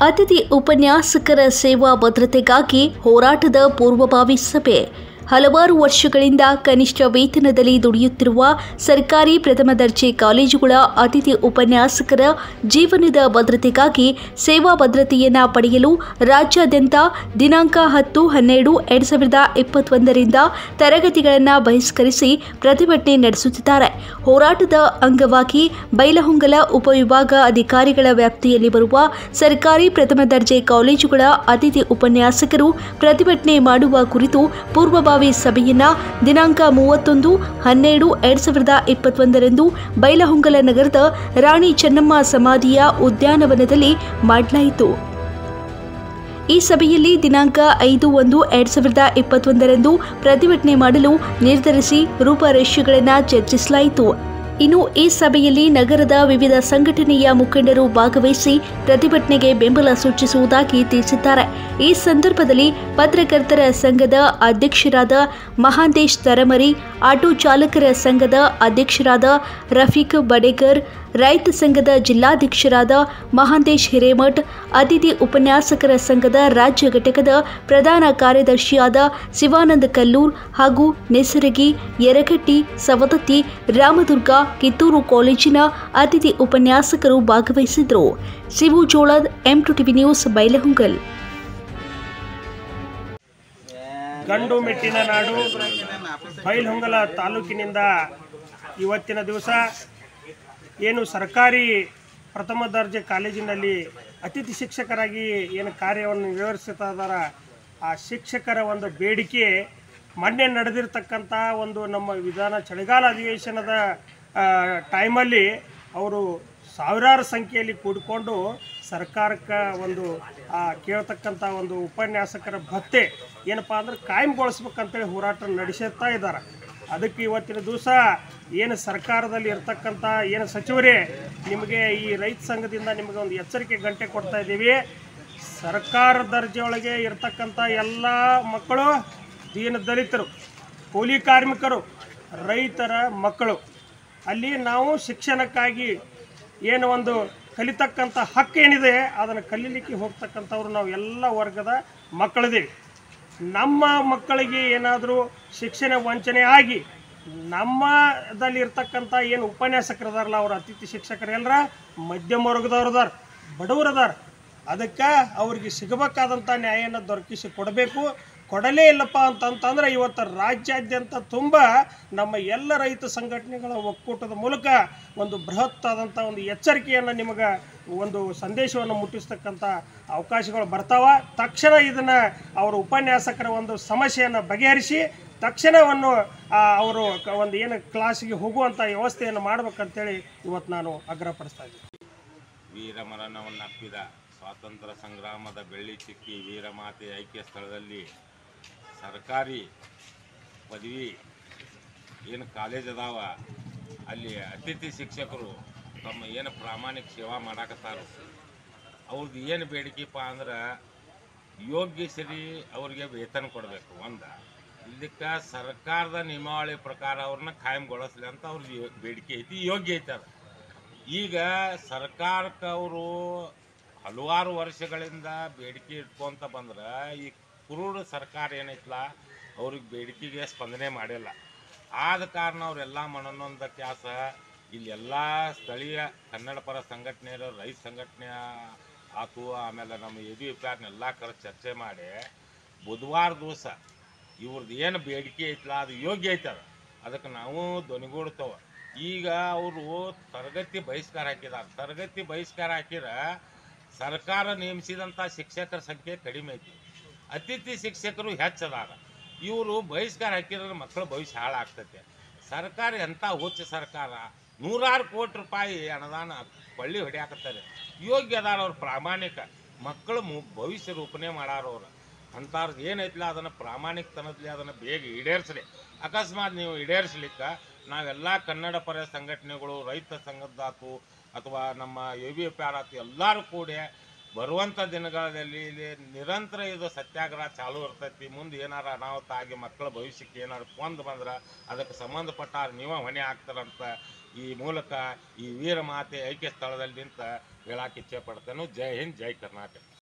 ಅತಿಥಿ ಉಪನ್ಯಾಸಕರ ಸೇವಾ ಭದ್ರತೆಗಾಗಿ ಹೋರಾಟದ ಪೂರ್ವಭಾವಿ ಸಭೆ ಹಲವಾರು ವರ್ಷಗಳಿಂದ ಕನಿಷ್ಠ ವೇತನದಲ್ಲಿ ದುಡಿಯುತ್ತಿರುವ ಸರ್ಕಾರಿ ಪ್ರಥಮ ದರ್ಜೆ ಕಾಲೇಜುಗಳ ಅತಿಥಿ ಉಪನ್ಯಾಸಕರ ಜೀವನದ ಭದ್ರತೆಗಾಗಿ ಸೇವಾ ಭದ್ರತೆಯನ್ನ ಪಡೆಯಲು ರಾಜ್ಯಾದ್ಯಂತ ದಿನಾಂಕ ಹತ್ತು ಹನ್ನೆರಡು ಎರಡ್ ಸಾವಿರದ ಇಪ್ಪತ್ತೊಂದರಿಂದ ತರಗತಿಗಳನ್ನು ಬಹಿಷ್ಕರಿಸಿ ಪ್ರತಿಭಟನೆ ನಡೆಸುತ್ತಿದ್ದಾರೆ ಹೋರಾಟದ ಅಂಗವಾಗಿ ಬೈಲಹೊಂಗಲ ಉಪವಿಭಾಗ ಅಧಿಕಾರಿಗಳ ವ್ಯಾಪ್ತಿಯಲ್ಲಿ ಬರುವ ಸರ್ಕಾರಿ ಪ್ರಥಮ ದರ್ಜೆ ಕಾಲೇಜುಗಳ ಅತಿಥಿ ಉಪನ್ಯಾಸಕರು ಪ್ರತಿಭಟನೆ ಮಾಡುವ ಕುರಿತು ಪೂರ್ವಭಾವಿ ಸಭೆಯನ್ನ ದಿನಾಂಕ ಮೂವತ್ತೊಂದು ಹನ್ನೆರಡು ಎರಡ್ ಸಾವಿರದ ಇಪ್ಪತ್ತೊಂದರಂದು ಬೈಲಹೊಂಗಲ ನಗರದ ರಾಣಿ ಚೆನ್ನಮ್ಮ ಸಮಾಧಿಯ ಉದ್ಯಾನವನದಲ್ಲಿ ಮಾಡಲಾಯಿತು ಈ ಸಭೆಯಲ್ಲಿ ದಿನಾಂಕ ಐದು ಒಂದು ಎರಡ್ ಸಾವಿರದ ಇಪ್ಪತ್ತೊಂದರಂದು ಪ್ರತಿಭಟನೆ ಮಾಡಲು ನಿರ್ಧರಿಸಿ ರೂಪರೇಷೆಗಳನ್ನು ಚರ್ಚಿಸಲಾಯಿತು ಇನ್ನು ಈ ಸಭೆಯಲ್ಲಿ ನಗರದ ವಿವಿಧ ಸಂಘಟನೆಯ ಮುಖಂಡರು ಭಾಗವಹಿಸಿ ಪ್ರತಿಭಟನೆಗೆ ಬೆಂಬಲ ಸೂಚಿಸುವುದಾಗಿ ತಿಳಿಸಿದ್ದಾರೆ ಈ ಸಂದರ್ಭದಲ್ಲಿ ಪತ್ರಕರ್ತರ ಸಂಘದ ಅಧ್ಯಕ್ಷರಾದ ಮಹಾಂತೇಶ್ ತರಮರಿ ಆಟೋ ಚಾಲಕರ ಸಂಘದ ಅಧ್ಯಕ್ಷರಾದ ರಫೀಕ್ ಬಡೇಕರ್ ರೈತ ಸಂಘದ ಜಿಲ್ಲಾಧ್ಯಕ್ಷರಾದ ಮಹಾಂತೇಶ್ ಹಿರೇಮಠ್ ಅತಿಥಿ ಉಪನ್ಯಾಸಕರ ಸಂಘದ ರಾಜ್ಯ ಘಟಕದ ಪ್ರಧಾನ ಕಾರ್ಯದರ್ಶಿಯಾದ ಶಿವಾನಂದ ಕಲ್ಲೂರ್ ಹಾಗೂ ನೆಸರಗಿ ಯರಗಟ್ಟಿ ಸವದತ್ತಿ ರಾಮದುರ್ಗ ಕಿತ್ತೂರು ಕಾಲೇಜಿನ ಅತಿಥಿ ಉಪನ್ಯಾಸಕರು ಭಾಗವಹಿಸಿದ್ರು Shivu Jolad M two TV news Bailhongal ಗಂಡು ಮೆಟ್ಟಿನ ನಾಡು ಬೈಲ್ಹೊಂಗಲ ತಾಲೂಕಿನಿಂದ ಇವತ್ತಿನ ದಿವಸ ಏನು ಸರ್ಕಾರಿ ಪ್ರಥಮ ದರ್ಜೆ ಕಾಲೇಜಿನಲ್ಲಿ ಅತಿಥಿ ಶಿಕ್ಷಕರಾಗಿ ಏನು ಕಾರ್ಯವನ್ನು ನಿರ್ವಹಿಸ್ತಾ ಇದ್ದಾರ ಆ ಶಿಕ್ಷಕರ ಒಂದು ಬೇಡಿಕೆ ಮೊನ್ನೆ ನಡೆದಿರ್ತಕ್ಕಂಥ ಒಂದು ನಮ್ಮ ವಿಧಾನ ಚಳಿಗಾಲ ಅಧಿವೇಶನದ ಆ, ಟೈಮಲ್ಲಿ ಅವರು ಸಾವಿರಾರು ಸಂಖ್ಯೆಯಲ್ಲಿ ಕೂಡಿಕೊಂಡು ಸರ್ಕಾರಕ್ಕೆ ಒಂದು ಆ, ಕೇಳ್ತಕ್ಕಂಥ ಒಂದು ಉಪನ್ಯಾಸಕರ ಭತ್ತೆ ಏನಪ್ಪ ಅಂದ್ರೆ ಕಾಯಂಗೊಳಿಸ್ಬೇಕಂತೇಳಿ ಹೋರಾಟ ನಡೆಸುತ್ತಾ ಇದ್ದಾರೆ ಅದಕ್ಕೆ ಇವತ್ತಿನ ದಿವಸ ಏನು ಸರ್ಕಾರದಲ್ಲಿ ಇರ್ತಕ್ಕಂಥ ಏನು ಸಚಿವರೇ ನಿಮಗೆ ಈ ರೈತ ಸಂಘದಿಂದ ನಿಮಗೆ ಒಂದು ಎಚ್ಚರಿಕೆ ಗಂಟೆ ಕೊಡ್ತಾ ಇದ್ದೀವಿ ಸರ್ಕಾರ ದರ್ಜೆಯೊಳಗೆ ಇರ್ತಕ್ಕಂಥ ಎಲ್ಲ ಮಕ್ಕಳು ದೀನ ದಲಿತರು ಕೂಲಿ ಕಾರ್ಮಿಕರು ರೈತರ ಮಕ್ಕಳು ಅಲ್ಲಿ ನಾವು ಶಿಕ್ಷಣಕ್ಕಾಗಿ ಏನು ಒಂದು ಕಲಿತಕ್ಕಂಥ ಹಕ್ಕು ಏನಿದೆ ಅದನ್ನು ಕಲೀಲಿಕ್ಕೆ ಹೋಗ್ತಕ್ಕಂಥವ್ರು ನಾವು ಎಲ್ಲ ವರ್ಗದ ಮಕ್ಕಳಿದ್ದೀವಿ ನಮ್ಮ ಮಕ್ಕಳಿಗೆ ಏನಾದರೂ ಶಿಕ್ಷಣ ವಂಚನೆ ಆಗಿ ನಮ್ಮದಲ್ಲಿ ಇರ್ತಕ್ಕಂಥ ಏನು ಉಪನ್ಯಾಸಕರದಾರಲ್ಲ ಅವ್ರ ಅತಿಥಿ ಶಿಕ್ಷಕರೆಲ್ಲರ ಮಧ್ಯಮ ವರ್ಗದವ್ರು ಅದಾರ ಬಡವರು ಅದಾರ ಅದಕ್ಕೆ ಅವ್ರಿಗೆ ಸಿಗಬೇಕಾದಂಥ ನ್ಯಾಯನ ದೊರಕಿಸಿ ಕೊಡಬೇಕು ಕೊಡಲೇ ಇಲ್ಲಪ್ಪ ಅಂತಂತಂದ್ರೆ ಇವತ್ತು ರಾಜ್ಯಾದ್ಯಂತ ತುಂಬ ನಮ್ಮ ಎಲ್ಲ ರೈತ ಸಂಘಟನೆಗಳ ಒಕ್ಕೂಟದ ಮೂಲಕ ಒಂದು ಬೃಹತ್ ಆದಂಥ ಒಂದು ಎಚ್ಚರಿಕೆಯನ್ನು ನಿಮಗೆ ಒಂದು ಸಂದೇಶವನ್ನು ಮುಟ್ಟಿಸ್ತಕ್ಕಂಥ ಅವಕಾಶಗಳು ಬರ್ತಾವ ತಕ್ಷಣ ಇದನ್ನು ಅವರ ಉಪನ್ಯಾಸಕರ ಒಂದು ಸಮಸ್ಯೆಯನ್ನು ಬಗೆಹರಿಸಿ ತಕ್ಷಣವನ್ನು ಆ, ಅವರು ಕ- ಒಂದು ಏನು ಕ್ಲಾಸಿಗೆ ಹೋಗುವಂಥ ವ್ಯವಸ್ಥೆಯನ್ನು ಮಾಡ್ಬೇಕಂತೇಳಿ ಇವತ್ತು ನಾನು ಆಗ್ರಹಪಡಿಸ್ತಾ ಇದ್ದೀನಿ ವೀರಮರಣವನ್ನಪ್ಪಿದ ಸ್ವಾತಂತ್ರ್ಯ ಸಂಗ್ರಾಮದ ಬೆಳ್ಳಿ ಚಿಕ್ಕಿ ವೀರಮಾತೆ ಐಕ್ಯ ಸ್ಥಳದಲ್ಲಿ ಸರ್ಕಾರಿ ಪದವಿ ಏನು ಕಾಲೇಜ್ ಅದಾವ ಅಲ್ಲಿ ಅತಿಥಿ ಶಿಕ್ಷಕರು ತಮ್ಮ ಏನು ಪ್ರಾಮಾಣಿಕ ಸೇವಾ ಮಾಡಾಕತ್ತಾರ ಅವ್ರದ್ದು ಏನು ಬೇಡಿಕೆಪ್ಪ ಅಂದ್ರೆ ಯೋಗ್ಯ ಸರಿ ಅವ್ರಿಗೆ ವೇತನ ಕೊಡಬೇಕು ಒಂದು ಇದಕ್ಕೆ ಸರ್ಕಾರದ ನಿಯಮಾವಳಿ ಪ್ರಕಾರ ಅವ್ರನ್ನ ಕಾಯಂಗೊಳಿಸ್ಲಿ ಅಂತ ಅವ್ರದ್ದು ಯೋ- ಬೇಡಿಕೆ ಐತಿ ಯೋಗ್ಯ ಐತೆ ಅದು ಈಗ ಸರ್ಕಾರಕ್ಕೆ ಅವರು ಹಲವಾರು ವರ್ಷಗಳಿಂದ ಬೇಡಿಕೆ ಇಟ್ಕೊಂತ ಬಂದ್ರೆ ಈ ಕುರುಡು ಸರ್ಕಾರ ಏನೈತಲ್ಲ ಅವ್ರಿಗೆ ಬೇಡಿಕೆಗೆ ಸ್ಪಂದನೆ ಮಾಡಿಲ್ಲ ಆದ ಕಾರಣ ಅವರೆಲ್ಲ ಮನನೊಂದ ಕ್ಯಾಸ ಇಲ್ಲೆಲ್ಲ ಸ್ಥಳೀಯ ಕನ್ನಡ ಪರ ಸಂಘಟನೆಯರು ರೈತ ಸಂಘಟನೆ ಆತು ಆಮೇಲೆ ನಮ್ಮ ಎ ಬಿ ಪಿ ಆರ್ನೆಲ್ಲ ಕರೆದು ಚರ್ಚೆ ಮಾಡಿ ಬುಧವಾರ ದಿವಸ ಇವ್ರದ್ದು ಏನು ಬೇಡಿಕೆ ಐತಲ್ಲ ಅದು ಯೋಗ್ಯ ಐತದ ಅದಕ್ಕೆ ನಾವು ಧ್ವನಿಗೂಡ್ತವ ಈಗ ಅವರು ತರಗತಿ ಬಹಿಷ್ಕಾರ ಹಾಕಿದ್ದಾರೆ ತರಗತಿ ಬಹಿಷ್ಕಾರ ಹಾಕಿರ ಸರ್ಕಾರ ನೇಮಿಸಿದಂಥ ಶಿಕ್ಷಕರ ಸಂಖ್ಯೆ ಕಡಿಮೆ ಐತಿ ಅತಿಥಿ ಶಿಕ್ಷಕರು ಹೆಚ್ಚದಾರ ಇವರು ಬಹಿಷ್ಕಾರ ಹಾಕಿದ್ರೆ ಮಕ್ಕಳ ಭವಿಷ್ಯ ಹಾಳಾಗ್ತೈತೆ ಸರ್ಕಾರ ಎಂಥ ಹುಚ್ಚ ಸರ್ಕಾರ ನೂರಾರು ಕೋಟಿ ರೂಪಾಯಿ ಅನುದಾನ ಕೊಳ್ಳಿ ಹೊಡ್ಯಾಕತ್ತಾರೆ ಯೋಗ್ಯ ಅದಾರ ಅವ್ರು ಪ್ರಾಮಾಣಿಕ ಮಕ್ಕಳು ಮು ಭವಿಷ್ಯ ರೂಪಣೆ ಮಾಡಾರ ಅವ್ರು ಅಂಥವ್ರದ್ದು ಏನೈತಿಲ್ಲ ಅದನ್ನು ಪ್ರಾಮಾಣಿಕತನದಲ್ಲಿ ಅದನ್ನು ಬೇಗ ಈಡೇರಿಸ್ಲಿ ಅಕಸ್ಮಾತ್ ನೀವು ಈಡೇರಿಸ್ಲಿಕ್ಕೆ ನಾವೆಲ್ಲ ಕನ್ನಡ ಪರ ಸಂಘಟನೆಗಳು ರೈತ ಸಂಘದ್ದಾತು ಅಥವಾ ನಮ್ಮ ಎ ಬಿ ಎಫ್ ಆರ್ ಆತು ಎಲ್ಲರೂ ಕೂಡಿ ಬರುವಂಥ ದಿನಗಳಲ್ಲಿ ಇಲ್ಲಿ ನಿರಂತರ ಇದು ಸತ್ಯಾಗ್ರಹ ಚಾಲೂ ಇರ್ತೈತಿ ಮುಂದೆ ಏನಾರ ಅನಾಹುತ ಆಗಿ ಮಕ್ಕಳ ಭವಿಷ್ಯಕ್ಕೆ ಏನಾರು ಕೊಂದು ಬಂದ್ರೆ ಅದಕ್ಕೆ ಸಂಬಂಧಪಟ್ಟ ನೀವೇ ಹೊಣೆ ಆಗ್ತಾರಂತ ಈ ಮೂಲಕ ಈ ವೀರ ಮಾತೆ ಐಕ್ಯ ಸ್ಥಳದಲ್ಲಿ ನಿಂತ ಹೇಳಕ್ಕೆ ಇಚ್ಛೆ ಪಡ್ತೇನೆ ಜೈ ಹಿಂದ್ ಜೈ ಕರ್ನಾಟಕ